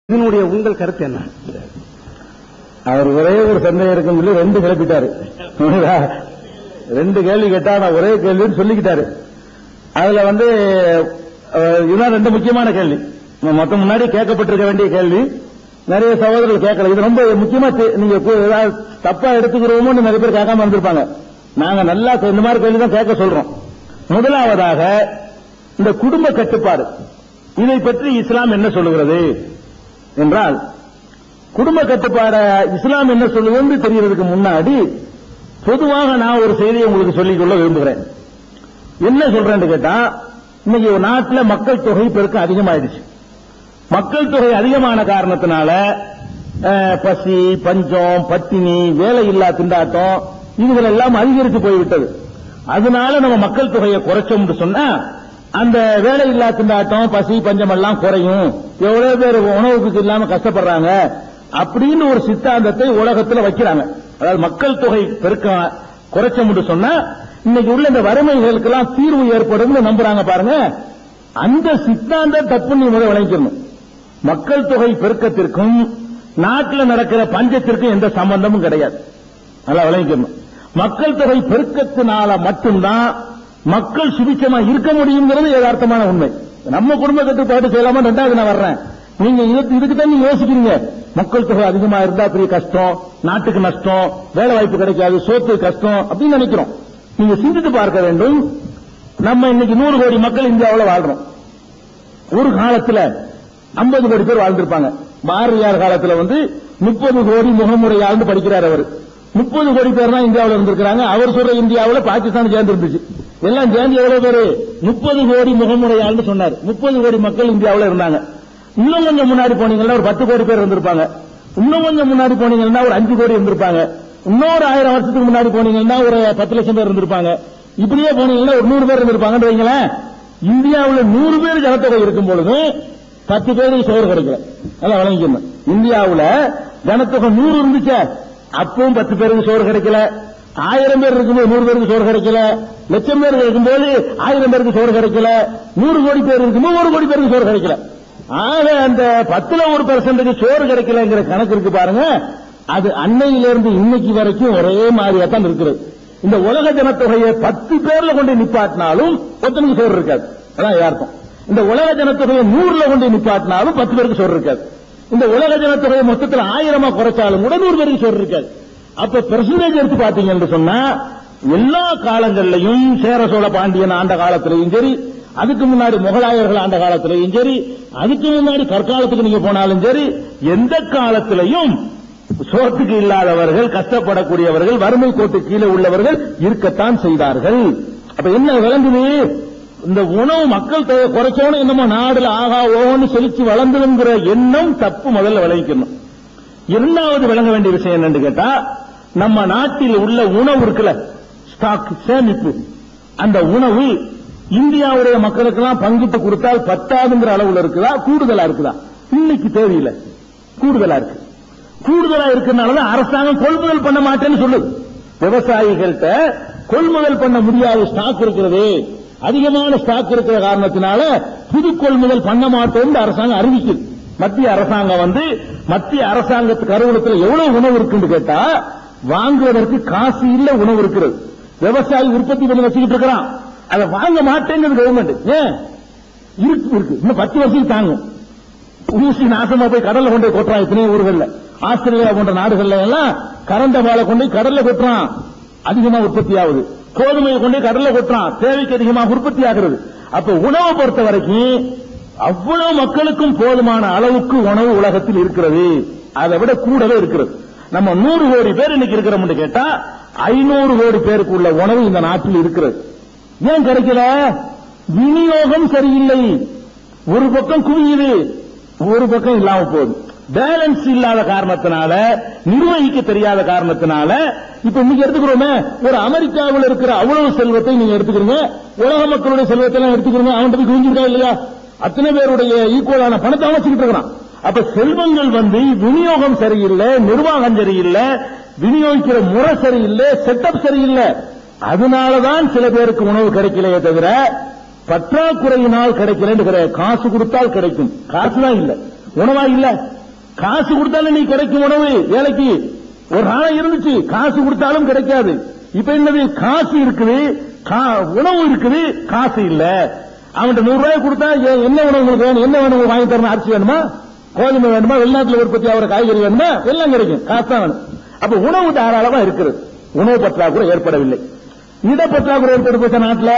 இதனுடைய உங்கள் கருத்து என்ன அவர் ஒரே ஒரு சந்தேகம் இருக்கும் சொல்லி ரெண்டு கிளப்பிட்டாரு புரியுதா? ரெண்டு கேள்வி கேட்டா நான் ஒரே கேள்வின்னு சொல்லிக்கிட்டாரு அதுல வந்து அஹ், இதுதான் ரெண்டு முக்கியமான கேள்வி நம்ம மொத்தம் முன்னாடி கேட்கப்பட்டிருக்க வேண்டிய கேள்வி நிறைய சகோதரர்கள் கேட்கல இது ரொம்ப முக்கியமா தெ- நீங்க கு- ஏதாவது தப்பா எடுத்துக்கிறோமோன்னு நிறைய பேர் கேட்காம இருந்திருப்பாங்க நாங்க நல்லா இந்த மாதிரி கேள்வி தான் கேட்க சொல்றோம் முதலாவதாக இந்த குடும்ப கட்டுப்பாடு இதை பற்றி இஸ்லாம் என்ன சொல்லுகிறது என்றால் குடும்ப கட்டுப்பாட இஸ்லாம் என்ன சொல்லுதுன்னு தெரியறதுக்கு முன்னாடி பொதுவாக நான் ஒரு செய்தியை உங்களுக்கு சொல்லிக் கொள்ள விரும்புகிறேன் என்ன சொல்றேன்னு கேட்டா இன்னைக்கு ஒரு நாட்டில் மக்கள் தொகை பெருக்கம் அதிகமாயிடுச்சு மக்கள் தொகை அதிகமான காரணத்தினால அஹ், பசி பஞ்சம் பட்டினி வேலை இல்லா திண்டாட்டம் இதுகள் எல்லாம் அதிகரித்து போய்விட்டது அதனால நம்ம மக்கள் தொகையை குறைச்சோம்னு சொன்னா அந்த வேலை இல்லா திண்டாட்டம் பசி பஞ்சம் எல்லாம் குறையும் எவ்வளவு பேர் உணவுக்கு இல்லாம கஷ்டப்படுறாங்க அப்படின்னு ஒரு சித்தாந்தத்தை உலகத்துல வைக்கிறாங்க அதாவது மக்கள் தொகை பெருக்கம் குறைச்சோம்னு சொன்னா இன்னைக்கு உள்ள இந்த வறுமைகளுக்கெல்லாம் தீர்வு ஏற்படும்னு நம்புறாங்க பாருங்க அந்த சித்தாந்தம் தப்புன்னு நீ முதல்ல விளங்கிக்கணும் மக்கள் தொகை பெருக்கத்திற்கும் நாட்டில் நடக்கிற பஞ்சத்திற்கும் எந்த சம்பந்தமும் கிடையாது நல்லா விளங்கிக்கணும் மக்கள் தொகை பெருக்கத்தினால மட்டும்தான் மக்கள் சுபிச்சமா இருக்க முடியுங்கிறது யதார்த்தமான உண்மை நம்ம குடும்ப கட்டுப்பாடு செய்யலாமா ரெண்டாவது நான் வர்றேன் நீங்க இதுக்கு இதுக்கு தான் நீங்க யோசிக்கிறீங்க மக்கள் தொகை அதிகமா இருந்தா பெரிய கஷ்டம் நாட்டுக்கு நஷ்டம் வேலை வாய்ப்பு கிடைக்காது சோத்து கஷ்டம் அப்படின்னு நினைக்கிறோம் நீங்க சிந்தித்து பார்க்க வேண்டும் நம்ம இன்னைக்கு நூறு கோடி மக்கள் இந்தியாவில் வாழ்றோம் ஒரு காலத்துல 50 கோடி பேர் வாழ்ந்திருப்பாங்க பாரதியார் காலத்துல வந்து முப்பது கோடி முகமுறையாள்னு படிக்கிறார் அவர் முப்பது கோடி பேர் தான் இந்தியாவில் இருந்திருக்காங்க அவர் சொல்ற இந்தியாவில் பாகிஸ்தான் சேர்ந்து இருந்துச்சு எல்லாம் சேர்ந்து எவ்வளவு பேரு முப்பது கோடி முகமுறையாள்னு சொன்னார் முப்பது கோடி மக்கள் இந்தியாவில் இருந்தாங்க இன்னும் கொஞ்சம் முன்னாடி போனீங்கன்னா ஒரு பத்து கோடி பேர் இருந்திருப்பாங்க இன்னும் கொஞ்சம் முன்னாடி போனீங்கன்னா ஒரு அஞ்சு கோடி இருந்திருப்பாங்க இன்னொரு ஆயிரம் வருஷத்துக்கு முன்னாடி போனீங்கன்னா ஒரு பத்து லட்சம் பேர் இருந்திருப்பாங்க இப்படியே போனீங்கன்னா ஒரு நூறு பேர் இருந்திருப்பாங்கன்னு வைங்களேன் இந்தியாவுல நூறு பேர் ஜனத்தொகை இருக்கும் பொழுது பத்து பேருக்கு சோறு கிடைக்கல அதான் வழங்கிக்கணும் இந்தியாவுல ஜனத்தொகை நூறு இருந்துச்சே அப்பவும் பத்து பேருக்கு சோறு கிடைக்கல ஆயிரம் பேர் இருக்கும்போது நூறு பேருக்கு சோறு கிடைக்கல லட்சம் பேர் இருக்கும்போது ஆயிரம் பேருக்கு சோறு கிடைக்கல நூறு கோடி பேர் இருக்கும்போது ஒரு கோடி பேருக்கு சோறு கிடைக்கல ஆக அந்த பத்துல ஒரு பெர்சன்ட்டுக்கு சோறு கிடைக்கலங்கிற கணக்கு இருக்கு பாருங்க அது அன்னையிலிருந்து இன்னைக்கு வரைக்கும் ஒரே மாதிரியா தான் இருக்கிறது இந்த உலக ஜனத்தொகையை பத்து பேர்ல கொண்டு நிப்பாட்டினாலும் ஒருத்தனுக்கு சோறு இருக்காது அதான் யதார்த்தம் இந்த உலக ஜனத்தொகையை நூறுல கொண்டு நிப்பாட்டினாலும் பத்து பேருக்கு சோறு இருக்காது இந்த உலக ஜனத்தொகையை மொத்தத்தில் ஆயிரமா குறைச்சாலும் கூட நூறு பேருக்கு சோறு இருக்காது அப்ப பெர்சன்டேஜ் எடுத்து பாத்தீங்கன்னு சொன்னா எல்லா காலங்கள்லயும் சேர சோழ பாண்டியன் ஆண்ட காலத்திலையும் சரி அதுக்கு முன்னாடி முகலாயர்கள் ஆண்ட காலத்திலையும் சரி அதுக்கு முன்னாடி கற்காலத்துக்கு நீங்க போனாலும் சரி எந்த காலத்திலையும் சோத்துக்கு இல்லாதவர்கள் கஷ்டப்படக்கூடியவர்கள் வறுமை கோட்டு கீழே உள்ளவர்கள் இருக்கத்தான் செய்தார்கள் அப்ப என்ன விளங்குது இந்த உணவு மக்கள் தேவை குறைச்சோன்னு என்னமோ நாடுல ஆகா ஓன்னு செலுத்தி வளர்ந்துங்கிற எண்ணம் தப்பு முதல்ல விளைவிக்கணும் இரண்டாவது விளங்க வேண்டிய விஷயம் என்னன்னு கேட்டா நம்ம நாட்டில் உள்ள உணவு இருக்குல்ல ஸ்டாக் சேமிப்பு அந்த உணவு இந்தியாவுடைய மக்களுக்கெல்லாம் பங்கிட்டு கொடுத்தால் பத்தாதுங்கிற அளவுல இருக்குதா கூடுதலா இருக்குதா இன்னைக்கு தேவையில்லை கூடுதலா இருக்கு கூடுதலா இருக்கிறதுனாலதான் அரசாங்கம் கொள்முதல் பண்ண மாட்டேன்னு சொல்லுது விவசாயிகள்கிட்ட கொள்முதல் பண்ண முடியாத ஸ்டாக் இருக்கிறது அதிகமான ஸ்டாக் இருக்கிற காரணத்தினால புது கொள்முதல் பண்ண மாட்டோம்னு அரசாங்கம் அறிவிக்குது மத்திய அரசாங்கம் வந்து மத்திய அரசாங்கத்துக்கு அலுவலகத்தில் எவ்வளவு உணவு இருக்குன்னு கேட்டா வாங்குவதற்கு காசு இல்ல உணவு இருக்கிறது விவசாயி உற்பத்தி பண்ணி வச்சுக்கிட்டு இருக்கிறான் அதை வாங்க மாட்டேங்கிறது கவர்மெண்ட் ஏன் இருக்கு இருக்கு இன்னும் பத்து வருஷம் தாங்கும் ஊசி நாசமா போய் கடல்ல கொண்டு போய் கொட்டுறான் எத்தனையோ ஊர்கள்ல ஆஸ்திரேலியா போன்ற நாடுகள்ல எல்லாம் கரண்ட வாழை கொண்டு போய் கடல்ல கொட்டுறான் அதிகமா உற்பத்தி ஆகுது கோதுமையை கொண்டு போய் கடல்ல கொட்டுறான் தேவைக்கு அதிகமாக உற்பத்தி ஆகிறது அப்ப உணவை பொறுத்த வரைக்கும் அவ்வளவு மக்களுக்கும் போதுமான அளவுக்கு உணவு உலகத்தில் இருக்கிறது அதை விட கூடவே இருக்கிறது நம்ம நூறு கோடி பேர் இன்னைக்கு இருக்கிறோம்னு கேட்டா ஐநூறு கோடி பேருக்கு உள்ள உணவு இந்த நாட்டில் இருக்கிறது ஏன் கிடைக்கல விநியோகம் சரியில்லை ஒரு பக்கம் குவியுது ஒரு பக்கம் இல்லாம போகுது பேலன்ஸ் இல்லாத காரணத்தினால நிர்வகிக்க தெரியாத காரணத்தினால இப்ப இன்னைக்கு எடுத்துக்கிறோமே ஒரு அமெரிக்காவில் இருக்கிற அவ்வளவு செல்வத்தை நீங்க எடுத்துக்கிறீங்க உலக மக்களுடைய செல்வத்தை எல்லாம் எடுத்துக்கிறீங்க அவன் போய் குவிஞ்சிருக்கா இல்லையா அத்தனை பேருடைய ஈக்குவலான பணத்தை அவன் வச்சுக்கிட்டு இருக்கிறான் அப்ப செல்வங்கள் வந்து விநியோகம் சரியில்லை நிர்வாகம் சரியில்லை விநியோகிக்கிற முறை சரியில்லை செட்டப் சரியில்லை அதனாலதான் சில பேருக்கு உணவு கிடைக்கலையே தவிர பற்றாக்குறையினால் கிடைக்கலன்னு கிடையாது காசு கொடுத்தால் கிடைக்கும் காசு தான் இல்ல உணவா இல்ல காசு கொடுத்தாலும் நீ கிடைக்கும் உணவு ஏழைக்கு ஒரு நாளை இருந்துச்சு காசு கொடுத்தாலும் கிடைக்காது இப்ப என்னது காசு இருக்குது கா- உணவு இருக்குது காசு இல்ல அவன்கிட்ட நூறு ரூபாய் கொடுத்தா ஏ- என்ன உணவு உங்களுக்கு வேணும் என்ன வேணும் உங்களுக்கு வாங்கி தரணும் அரிசி வேணுமா கோதுமை வேணுமா வெளிநாட்டுல உற்பத்தி ஆகிற காய்கறி வேணுமா எல்லாம் கிடைக்கும் காசு தான் வேணும் அப்ப உணவு தாராளமா இருக்கிறது உணவு பற்றாக்குறை ஏற்படவில்லை இட பற்றாக்குறை ஏற்பட்டு போச்ச நாட்டுல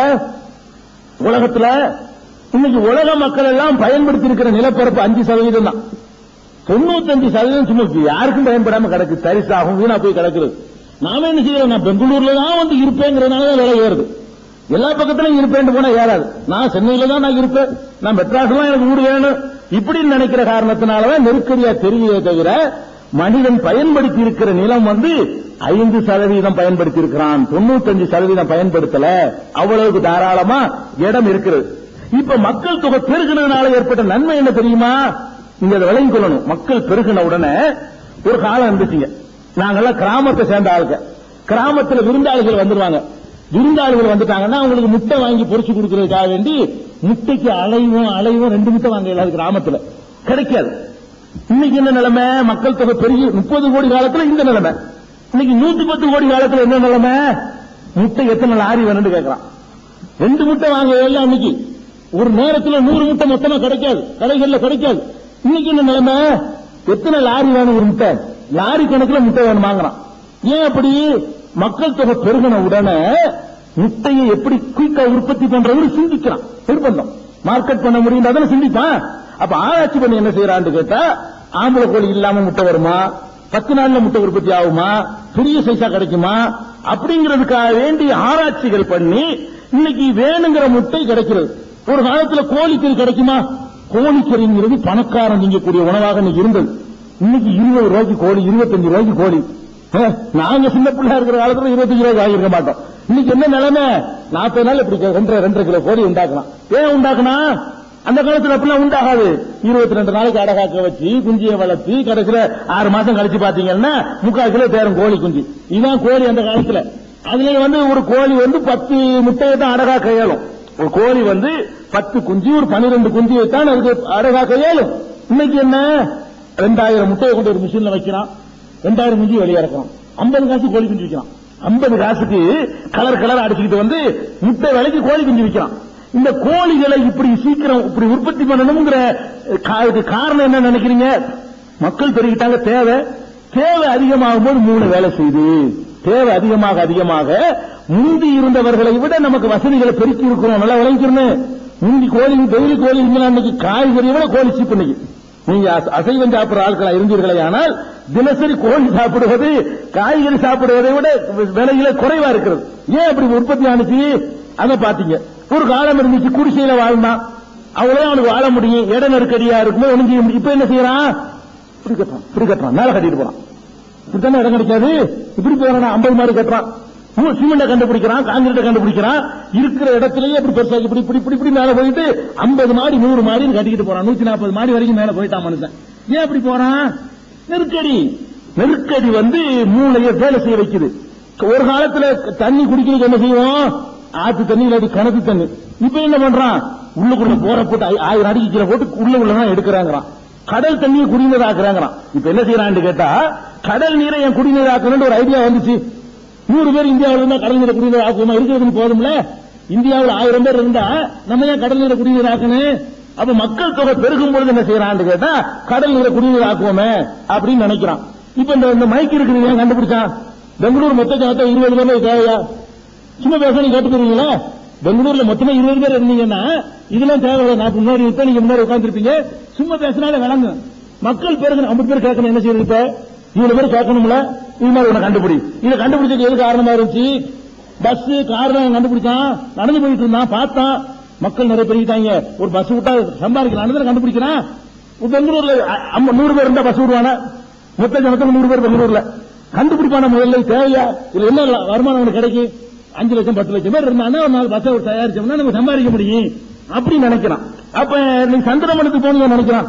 உலகத்துல இன்னைக்கு உலக மக்கள் எல்லாம் பயன்படுத்தி இருக்கிற நிலப்பரப்பு அஞ்சு சதவீதம் தான் தொண்ணூத்தஞ்சு சதவீதம் சும்மா யாருக்கும் பயன்படாம கிடக்கு தரிசாகும் வீணா போய் கிடக்குறது நாம என்ன செய்யறோம் நான் பெங்களூர்ல தான் வந்து இருப்பேங்கிறதுனால தான் விலை ஏறுது எல்லா பக்கத்திலும் இருப்பேன் போனா ஏறாது நான் சென்னையில தான் நான் இருப்பேன் நான் மெட்ராஸ்ல எனக்கு வீடு வேணும் இப்படின்னு நினைக்கிற காரணத்தினாலதான் நெருக்கடியா தெரியுதே தவிர மனிதன் பயன்படுத்தி இருக்கிற நிலம் வந்து ஐந்து சதவீதம் பயன்படுத்தி இருக்கிறான் தொண்ணூத்தஞ்சு சதவீதம் பயன்படுத்தல அவ்வளவுக்கு தாராளமா இடம் இருக்கிறது இப்ப மக்கள் தொகை பெருகினதுனால ஏற்பட்ட நன்மை என்ன தெரியுமா நீங்க அதை விளங்கிக் கொள்ளணும் மக்கள் பெருகின உடனே ஒரு காலம் இருந்துச்சுங்க நாங்கெல்லாம் கிராமத்தை சேர்ந்த ஆளுங்க கிராமத்துல விருந்தாளிகள் வந்துருவாங்க விருந்தாளிகள் வந்துட்டாங்கன்னா அவங்களுக்கு முட்டை வாங்கி பொரிச்சு கொடுக்கறதுக்காக வேண்டி முட்டைக்கு அலைவும் அலைவும் ரெண்டு முட்டை வாங்க எல்லாரும் கிராமத்துல கிடைக்காது இன்னைக்கு என்ன நிலைமை மக்கள் தொகை பெருகி முப்பது கோடி காலத்துல இந்த நிலைமை இன்னைக்கு நூத்தி பத்து கோடி காலத்துல என்ன நிலைமை முட்டை எத்தனை லாரி வேணும்னு கேட்கறான் ரெண்டு முட்டை வாங்க எல்லாம் அன்னைக்கு ஒரு நேரத்துல நூறு முட்டை மொத்தமா கிடைக்காது கடைகள்ல கிடைக்காது இன்னைக்கு என்ன நிலைமை எத்தனை லாரி வேணும் ஒரு முட்டை லாரி கணக்குல முட்டை வேணும் வாங்குறான் ஏன் அப்படி மக்கள் தொகை பெருகின உடனே முட்டையை எப்படி குயிக்கா உற்பத்தி பண்றவரு சிந்திக்கிறான் நிர்பந்தம் மார்க்கெட் பண்ண முடியும் தானே சிந்திப்பான் அப்ப ஆராய்ச்சி பண்ணி என்ன செய்யறான்னு கேட்டா ஆம்பளை கோழி இல்லாம முட்டை வருமா பத்து நாள்ல முட்டை உற்பத்தி ஆகுமா பெரிய சைஸா கிடைக்குமா அப்படிங்கிறதுக்காக வேண்டி ஆராய்ச்சிகள் பண்ணி இன்னைக்கு வேணுங்கிற முட்டை கிடைக்கிறது ஒரு காலத்துல கோழிக்கறி கிடைக்குமா கோழிக்கறிங்கிறது பணக்காரன் நீங்கக்கூடிய உணவாக இன்னைக்கு இருந்தது இன்னைக்கு இருபது ரூபாய்க்கு கோழி இருபத்தஞ்சு ரூபாய்க்கு கோழி ஏ, நாங்க சின்ன பிள்ளை இருக்கிற காலத்துல இருபத்தஞ்சு ரூபாய்க்கு வாங்கியிருக்க மாட்டோம் இன்னைக்கு என்ன நிலைமை நாற்பது நாள் இப்படி ரெண்டரை ரெண்டரை கிலோ கோழி உண்டாக்கலாம் ஏன் உண்டாக்குனா அந்த காலத்துல அப்படிலாம் உண்டாகாது இருபத்தி ரெண்டு நாளைக்கு அடகாக்க வச்சு குஞ்சியை வளர்த்தி கடைசியில ஆறு மாசம் கழிச்சு பாத்தீங்கன்னா முக்கால் கிலோ தேரும் கோழி குஞ்சு இதுதான் கோழி அந்த காலத்துல அதுல வந்து ஒரு கோழி வந்து பத்து முட்டையை தான் அடகாக்க இயலும் ஒரு கோழி வந்து பத்து குஞ்சு ஒரு பன்னிரெண்டு குஞ்சியை தான் அதுக்கு அடகாக்க இயலும் இன்னைக்கு என்ன ரெண்டாயிரம் முட்டையை கொண்டு ஒரு மிஷின்ல வைக்கிறான் ரெண்டாயிரம் குஞ்சு வெளியே இறக்குறான் ஐம்பது காசு கோழி குஞ்சு விற்கிறான் ஐம்பது காசுக்கு கலர் கலர் அடிச்சுக்கிட்டு வந்து முட்டை விலைக்கு கோழி குஞ்சு விற்கிறான் இந்த கோழிகளை இப்படி சீக்கிரம் இப்படி உற்பத்தி பண்ணணுங்கிற கா- இதுக்கு காரணம் என்ன நினைக்கிறீங்க மக்கள் பெருகிட்டாங்க தேவை தேவை அதிகமாகும் போது மூணு வேலை செய்யுது தேவை அதிகமாக அதிகமாக முந்தி இருந்தவர்களை விட நமக்கு வசதிகளை பெருக்கி இருக்கிறோம் நல்லா விளைவிக்கணும் முந்தி கோழி டெய்லி கோழி இருந்தா அன்னைக்கு காய்கறியை விட கோழி சீப் இன்னைக்கு நீங்க அச- அசைவம் சாப்பிடுற ஆட்களா இருந்தீர்களே ஆனால் தினசரி கோழி சாப்பிடுவது காய்கறி சாப்பிடுவதை விட விலையில குறைவா இருக்கிறது ஏன் அப்படி உற்பத்தி ஆனிச்சு அதை பாத்தீங்க ஒரு காலம் இருந்துச்சு குடிசையில வாழ்ந்தான் அவ்வளவு அவனுக்கு வாழ முடியும் இட நெருக்கடியா இருக்கும்போது ஒண்ணும் செய்ய முடியும் இப்ப என்ன செய்யறான் இப்படி கட்டுறான் இப்படி கட்டுறான் மேல கட்டிட்டு போறான் இப்படித்தானே இடம் கிடைக்காது இப்படி போறான் ஐம்பது மாடி கட்டுறான் ஊ- சிமெண்ட கண்டுபிடிக்கிறான் காங்கிரீட்டை கண்டுபிடிக்கிறான் இருக்கிற இடத்துலயே இப்படி பெருசாக்கி இப்படி இப்படி இப்படி இப்படி மேல போயிட்டு ஐம்பது மாடி நூறு மாடின்னு கட்டிக்கிட்டு போறான் நூத்தி நாற்பது மாடி வரைக்கும் மேல போயிட்டான் மனுஷன் ஏன் அப்படி போறான் நெருக்கடி நெருக்கடி வந்து மூளையை வேலை செய்ய வைக்குது ஒரு காலத்துல தண்ணி குடிக்கிறதுக்கு என்ன செய்வோம் ஆத்து தண்ணி இல்லாட்டி கிணத்து தண்ணி இப்ப என்ன பண்றான் உள்ளுக்குள்ள போற போட்டு ஆயி- ஆயிரம் அடிக்கு கீழே போட்டு உள்ள உள்ளதான் எடுக்கிறாங்கறான் கடல் தண்ணியை குடிநீர் ஆக்குறாங்கறான் இப்ப என்ன செய்யறான்னு கேட்டா கடல் நீரை என் குடிநீர் ஆக்கணும்னு ஒரு ஐடியா வந்துச்சு நூறு பேர் இந்தியாவில் இருந்தா கடல் நீரை குடிநீர் ஆக்குவோமா இருக்கிறது போதும்ல இந்தியாவில் ஆயிரம் பேர் இருந்தா நம்ம ஏன் கடல் நீரை குடிநீர் ஆக்கணும் அப்ப மக்கள் தொகை பெருகும் பொழுது என்ன செய்யறான்னு கேட்டா கடல் நீரை குடிநீர் ஆக்குவோமே அப்படின்னு நினைக்கிறான் இப்ப இந்த இந்த மைக் இருக்குது ஏன் கண்டுபிடிச்சான் பெங்களூர் மொத்த ஜனத்தை இருபது பேர் தேவையா சும்மா பேச நீங்க கேட்டு போயிருவீங்களா பெங்களூர்ல மொத்தமா இருபது பேர் இருந்தீங்கன்னா இதெல்லாம் தேவையில்லை நான் முன்னாடி இருப்பேன் நீங்க முன்னாடி உட்காந்துருப்பீங்க சும்மா பேசினாலே விளங்கும் மக்கள் பேருக்கு ஐம்பது பேர் கேட்கணும் என்ன செய்யறது இப்ப இவ்வளவு பேர் கேட்கணும்ல இது மாதிரி உன்னை கண்டுபிடி இதை கண்டுபிடிச்சது எது காரணமா இருந்துச்சு பஸ் கார் தான் கண்டுபிடிச்சான் நடந்து போயிட்டு இருந்தான் பார்த்தான் மக்கள் நிறைய பெருகிட்டாங்க ஒரு பஸ் விட்டா சம்பாதிக்கலாம் கண்டுபிடிக்கிறான் இப்ப பெங்களூர்ல அ- அம்ம- நூறு பேர் இருந்தா பஸ் விடுவானா மொத்த ஜனத்துக்கு நூறு பேர் பெங்களூர்ல கண்டுபிடிப்பான முதல்ல தேவையா இதுல என்ன ல- வருமானம் உனக்கு கிடைக்கும் அஞ்சு லட்சம் பத்து லட்சம் பேர் இருந்தாங்கன்னா ஒரு நாலு பஸ்ஸை ஒரு தயாரிச்சோம்னா நம்ம சம்பாதிக்க முடியும் அப்படி நினைக்கிறான் அப்ப நீ சந்திரமணத்துக்கு போனீங்க நினைக்கிறான்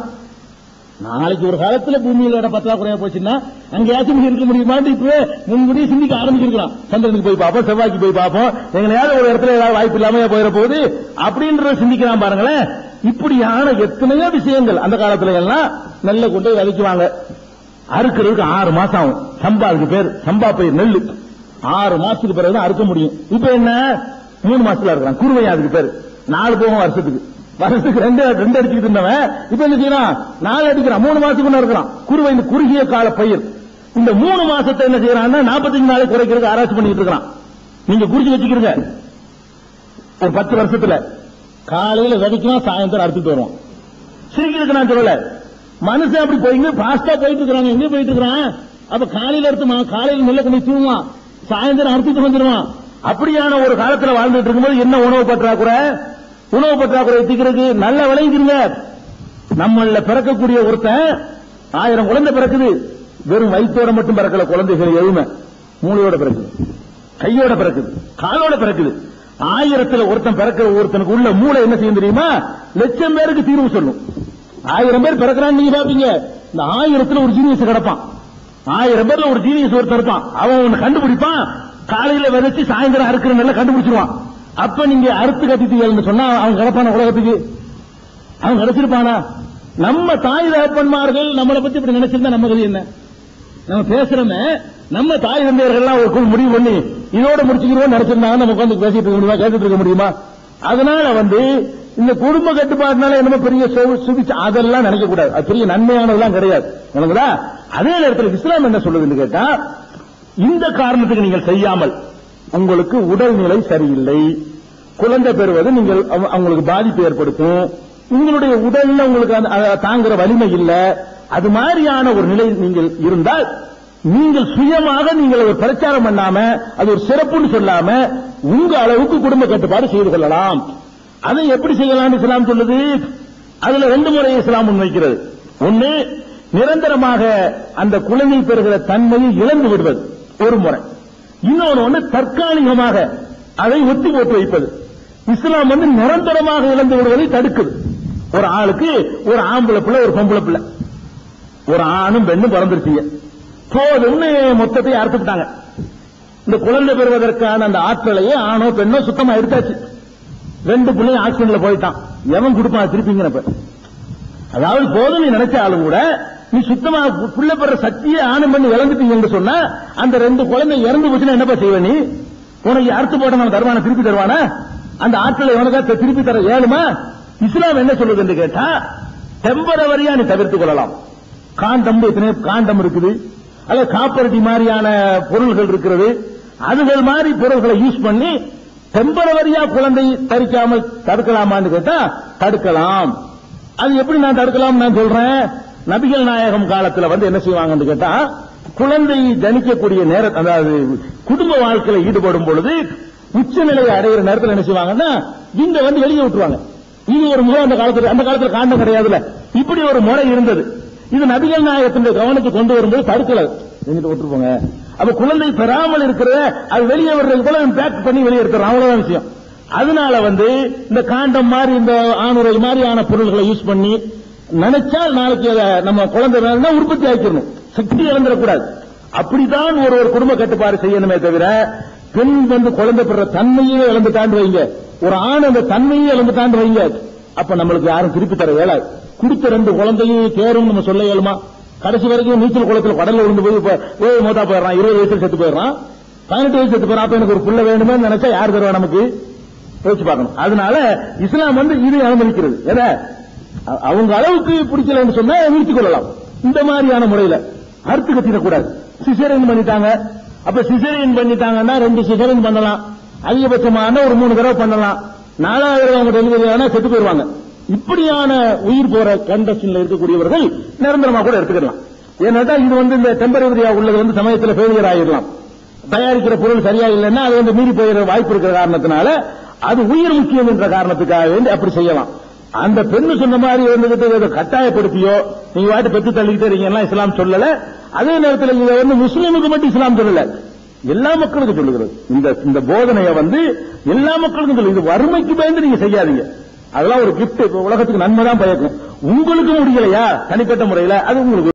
நாளைக்கு ஒரு காலத்துல பூமியில இடம் பற்றாக்குறையா போச்சுன்னா அங்கேயாச்சும் இங்க இருக்க முடியுமான்னு இப்பவே முன்கூடியே சிந்திக்க ஆரம்பிச்சிருக்கலாம் சந்திரனுக்கு போய் பார்ப்போம் செவ்வாய்க்கு போய் பார்ப்போம் எங்களையாவது ஒரு இடத்துல ஏதாவது வாய்ப்பு இல்லாம போயிட போகுது அப்படின்றத சிந்திக்கலாம் பாருங்களேன் இப்படியான எத்தனையோ விஷயங்கள் அந்த காலத்துல எல்லாம் நெல்லை கொண்டு போய் விதைக்குவாங்க அறுக்கிறதுக்கு ஆறு மாசம் ஆகும் சம்பாவுக்கு பேர் சம்பா பயிர் நெல்லு ஆறு மாசத்துக்கு பிறகு தான் அறுக்க முடியும் இப்ப என்ன மூணு மாசத்துல இருக்கிறான் குருவை அதுக்கு பேர் நாலு போகும் வருஷத்துக்கு வருஷத்துக்கு ரெண்டு ரெண்டு அடிச்சுக்கிட்டு இருந்தவன் இப்ப என்ன செய்யறான் நாலு அடிக்கிறான் மூணு மாசத்துக்கு முன்ன இருக்கிறான் குருவை இந்த குறுகிய கால பயிர் இந்த மூணு மாசத்தை என்ன செய்யறான்னா நாற்பத்தஞ்சு நாளைக்கு குறைக்கிறதுக்கு ஆராய்ச்சி பண்ணிட்டு இருக்கிறான் நீங்க குறிச்சு வச்சுக்கிறீங்க ஒரு பத்து வருஷத்துல காலையில விதைக்கலாம் சாயந்தரம் அறுத்துட்டு வருவோம் சிரிக்கிறதுக்கு நான் சொல்லல மனுஷன் அப்படி போயிங்க பாஸ்டா போயிட்டு இருக்கிறாங்க எங்க போயிட்டு இருக்கிறான் அப்ப காலையில அறுத்து மா- காலையில நெல்ல கொண்டு போய் தூங்குவான் சாயந்தரம் அறுத்துட்டு வந்துருவான் அப்படியான ஒரு காலத்துல வாழ்ந்துட்டு இருக்கும்போது என்ன உணவு பற்றாக்குறை உணவு பற்றாக்குறை எத்திக்கிறதுக்கு நல்ல விளையுதுங்க நம்மள பிறக்கக்கூடிய ஒருத்தன் ஆயிரம் குழந்தை பிறக்குது வெறும் வயிற்றோட மட்டும் பிறக்கல குழந்தைகள் எதுவுமே மூளையோட பிறக்குது கையோட பிறக்குது காலோட பிறக்குது ஆயிரத்துல ஒருத்தன் பிறக்கிற ஒருத்தனுக்கு உள்ள மூளை என்ன செய்யும் தெரியுமா லட்சம் பேருக்கு தீர்வு சொல்லும் ஆயிரம் பேர் பிறக்கிறான்னு நீங்க பாப்பீங்க இந்த ஆயிரத்துல ஒரு ஜீனியஸ் கிடப்பான் ஆயிரம் பேர்ல ஒரு ஜீனியஸ் ஒருத்தன் இருப்பான் அவன் ஒண்ணு கண்டுபிடிப்பான் காலையில விதைச்சு சாயந்தரம் அறுக்கிற நெல்லை கண்டுபிடிச்சிருவான் அப்ப நீங்க அறுத்து கட்டிட்டீங்கன்னு சொன்னா அவன் கிடப்பான உலகத்துக்கு அவன் கிடைச்சிருப்பானா நம்ம தாய் தகப்பன்மார்கள் நம்மளை பத்தி இப்படி நினைச்சிருந்தா நம்ம கதி என்ன நம்ம பேசுறோமே நம்ம தாய் தந்தையர்கள்லாம் ஒரு குழு முடிவு பண்ணி இதோட முடிச்சுக்கிறோம் நினைச்சிருந்தாங்க நம்ம உட்காந்து பேசிட்டு இருக்க முடியுமா கேட்டுட்டு இருக்க முடியுமா அதனால வந்து இந்த குடும்ப கட்டுப்பாடுனால என்னமோ பெரிய சு- சுபிச்சு அதெல்லாம் நினைக்க கூடாது அது பெரிய நன்மையானதெல்லாம் கிடையாது எனக்குதா அதே நேரத்தில் இஸ்லாம் என்ன சொல்லுதுன்னு கேட்டா இந்த காரணத்துக்கு நீங்கள் செய்யாமல் உங்களுக்கு உடல்நிலை சரியில்லை குழந்தை பெறுவது நீங்கள் அவ- அவங்களுக்கு பாதிப்பு ஏற்படுத்தும் உங்களுடைய உடல்ல உங்களுக்கு அந்த- அத தாங்குற வலிமை இல்ல அது மாதிரியான ஒரு நிலை நீங்கள் இருந்தால் நீங்கள் சுயமாக நீங்கள் ஒரு பிரச்சாரம் பண்ணாம அது ஒரு சிறப்புன்னு சொல்லாம உங்க அளவுக்கு குடும்ப கட்டுப்பாடு செய்து கொள்ளலாம் அதை எப்படி செய்யலாம் இஸ்லாம் சொல்லுது அதுல ரெண்டு முறை இஸ்லாம் முன்வைக்கிறது ஒன்னு நிரந்தரமாக அந்த குழந்தை பெறுகிற தன்மையை இழந்து விடுவது ஒரு முறை இன்னொரு ஒன்று தற்காலிகமாக அதை ஒத்தி போட்டு வைப்பது இஸ்லாம் வந்து நிரந்தரமாக இழந்து விடுவதை தடுக்குது ஒரு ஆளுக்கு ஒரு ஆம்பளை பிள்ளை ஒரு பொம்பளை பிள்ளை ஒரு ஆணும் பெண்ணும் பிறந்திருச்சீங்க போதும்னு மொத்தத்தை அறுத்துக்கிட்டாங்க இந்த குழந்தை பெறுவதற்கான அந்த ஆற்றலையே ஆணோ பெண்ணோ சுத்தமா எடுத்தாச்சு ரெண்டு பிள்ளையும் ஆக்சிடென்ட்ல போயிட்டான் எவன் கொடுப்பான் திருப்பிங்கிறப்ப அதாவது போதும் நீ நினைச்சாலும் கூட நீ சுத்தமா பு- புள்ள பெற சக்தியை ஆணும் பண்ணி இழந்துட்டீங்கன்னு சொன்னா அந்த ரெண்டு குழந்தை இறந்து போச்சுன்னா என்னப்பா செய்வ நீ உனக்கு அறுத்து போட்டவன் தருவானா திருப்பி தருவானா அந்த ஆற்றலை உனக்கா த- திருப்பி தர ஏழுமா இஸ்லாம் என்ன சொல்லுது என்று கேட்டா டெம்பரவரியா நீ தவிர்த்துக் கொள்ளலாம் காண்டம் எத்தனை காண்டம் இருக்குது அல்ல காப்பரட்டி மாதிரியான பொருள்கள் இருக்கிறது அதுகள் மாதிரி பொருள்களை யூஸ் பண்ணி டெம்பரவரியா குழந்தை தரிக்காமல் தடுக்கலாமான்னு கேட்டா தடுக்கலாம் அது எப்படி நான் தடுக்கலாம் நான் சொல்றேன் நபிகள் நாயகம் காலத்துல வந்து என்ன செய்வாங்கன்னு கேட்டா குழந்தை ஜனிக்கக்கூடிய நேரம் அதாவது குடும்ப வாழ்க்கையில ஈடுபடும் பொழுது உச்சநிலையை அடைகிற நேரத்தில் என்ன செய்வாங்கன்னா இங்க வந்து வெளியே விட்டுருவாங்க இது ஒரு முறை அந்த காலத்துல அந்த காலத்துல காண்டம் கிடையாதுல இப்படி ஒரு முறை இருந்தது இது நபிகள் நாயகத்தினுடைய கவனத்துக்கு கொண்டு வரும்போது தடுக்கல எங்கிட்ட விட்டுருப்போங்க அப்ப குழந்தை பெறாமல் இருக்கிறத அது வெளியே வர்றது கூட பேக் பண்ணி வெளியே எடுத்துறோம் அவ்வளவுதான் விஷயம் அதனால வந்து இந்த காண்டம் மாதிரி இந்த ஆணுரை மாதிரியான பொருள்களை யூஸ் பண்ணி நினைச்சால் நாளைக்கு அதை நம்ம குழந்தை வேணும்னா உற்பத்தி ஆக்கிடணும் சக்தி இழந்துடக்கூடாது அப்படித்தான் ஒரு ஒரு குடும்ப கட்டுப்பாடு செய்யணுமே தவிர பெண் வந்து குழந்தை பெற தன்மையே இழந்து தாண்டு வைங்க ஒரு ஆண் அந்த தன்மையே இழந்து தாண்டு வைங்க அப்ப நம்மளுக்கு யாரும் திருப்பி தர இயலாது குடித்த ரெண்டு குழந்தையும் கேரும் நம்ம சொல்ல இயலுமா கடைசி வரைக்கும் நீச்சல் குளத்துல கடல்ல விழுந்து போய் இப்ப ஏழு மூத்தா போயிடறான் இருபது வயசுல செத்து போயிடறான் பதினெட்டு வயசு செத்து போயிடறான் அப்ப எனக்கு ஒரு புள்ள வேணுமே நினைச்சா யார் தருவா நமக்கு யோசிச்சு பார்க்கணும் அதனால இஸ்லாம் வந்து இதை அனுமதிக்கிறது எதை அ- அவங்க அளவுக்கு பிடிக்கலன்னு சொன்னா நிறுத்திக் கொள்ளலாம் இந்த மாதிரியான முறையில அறுத்து கட்டிடக்கூடாது சிசேரியன் பண்ணிட்டாங்க அப்ப சிசேரியன் பண்ணிட்டாங்கன்னா ரெண்டு சிசேரியன் பண்ணலாம் அதிகபட்சமான ஒரு மூணு தடவை பண்ணலாம் நாலாவது தடவை அவங்க டெலிவரி ஆனா செத்து போயிருவாங்க இப்படியான உயிர் போற கண்டஷன்ல இருக்கக்கூடியவர்கள் நிரந்தரமா கூட எடுத்துக்கலாம் ஏன்னாட்டா இது வந்து இந்த டெம்பரவரியா உள்ளது வந்து சமயத்துல ஃபெயிலியர் ஆகிடலாம் தயாரிக்கிற பொருள் சரியா இல்லைன்னா அது வந்து மீறி போயிட வாய்ப்பு இருக்கிற காரணத்தினால அது உயிர் முக்கியம் என்ற காரணத்துக்காக வேண்டி அப்படி செய்யலாம் அந்த பெண்ணு சொன்ன மாதிரி வந்துகிட்டு இதை கட்டாயப்படுத்தியோ நீங்க வாட்டு பெற்று தள்ளிக்கிட்டே இருக்கீங்கன்னா இஸ்லாம் சொல்லல அதே நேரத்தில் இதை வந்து முஸ்லீமுக்கு மட்டும் இஸ்லாம் சொல்லல எல்லா மக்களுக்கும் சொல்லுகிறது இந்த இந்த போதனையை வந்து எல்லா மக்களுக்கும் சொல்லுது இது வறுமைக்கு பயந்து நீங்க செய்யாதீங்க அதெல்லாம் ஒரு கிஃப்ட் உலகத்துக்கு நன்மை தான் பயக்கும் உங்களுக்கு முடியலையா தனிப்பட்ட முறையில அது உங்களுக்கு